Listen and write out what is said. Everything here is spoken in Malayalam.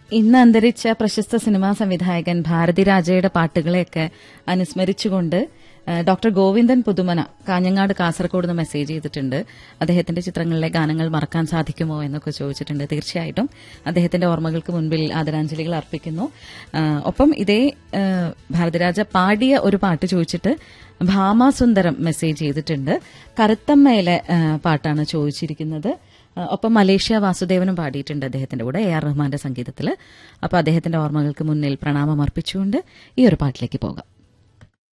ഇന്ന് അന്തരിച്ച പ്രശസ്ത സിനിമാ സംവിധായകൻ ഭാരതിരാജയുടെ പാട്ടുകളെയൊക്കെ അനുസ്മരിച്ചുകൊണ്ട് ആ, ഡോക്ടർ ഗോവിന്ദൻ പുതുമന കാഞ്ഞങ്ങാട് കാസർഗോഡ് നിന്ന് മെസ്സേജ് ചെയ്തിട്ടുണ്ട് അദ്ദേഹത്തിന്റെ ചിത്രങ്ങളിലെ ഗാനങ്ങൾ മറക്കാൻ സാധിക്കുമോ എന്നൊക്കെ ചോദിച്ചിട്ടുണ്ട് തീർച്ചയായിട്ടും അദ്ദേഹത്തിന്റെ ഓർമ്മകൾക്ക് മുൻപിൽ ആദരാഞ്ജലികൾ അർപ്പിക്കുന്നു ആ, ഒപ്പം ഇതേ ആ, ഭാരതിരാജ പാടിയ ഒരു പാട്ട് ചോദിച്ചിട്ട് ഭാമാസുന്ദരം മെസ്സേജ് ചെയ്തിട്ടുണ്ട് കറുത്തമ്മയിലെ ആ, പാട്ടാണ് ചോദിച്ചിരിക്കുന്നത് ആ, ഒപ്പം മലേഷ്യ വാസുദേവനും പാടിയിട്ടുണ്ട് അദ്ദേഹത്തിന്റെ കൂടെ എ ആർ റഹ്മാന്റെ സംഗീതത്തിൽ അപ്പോൾ അദ്ദേഹത്തിന്റെ ഓർമ്മകൾക്ക് മുന്നിൽ പ്രണാമം അർപ്പിച്ചുകൊണ്ട് ഈ ഒരു പാട്ടിലേക്ക് പോകാം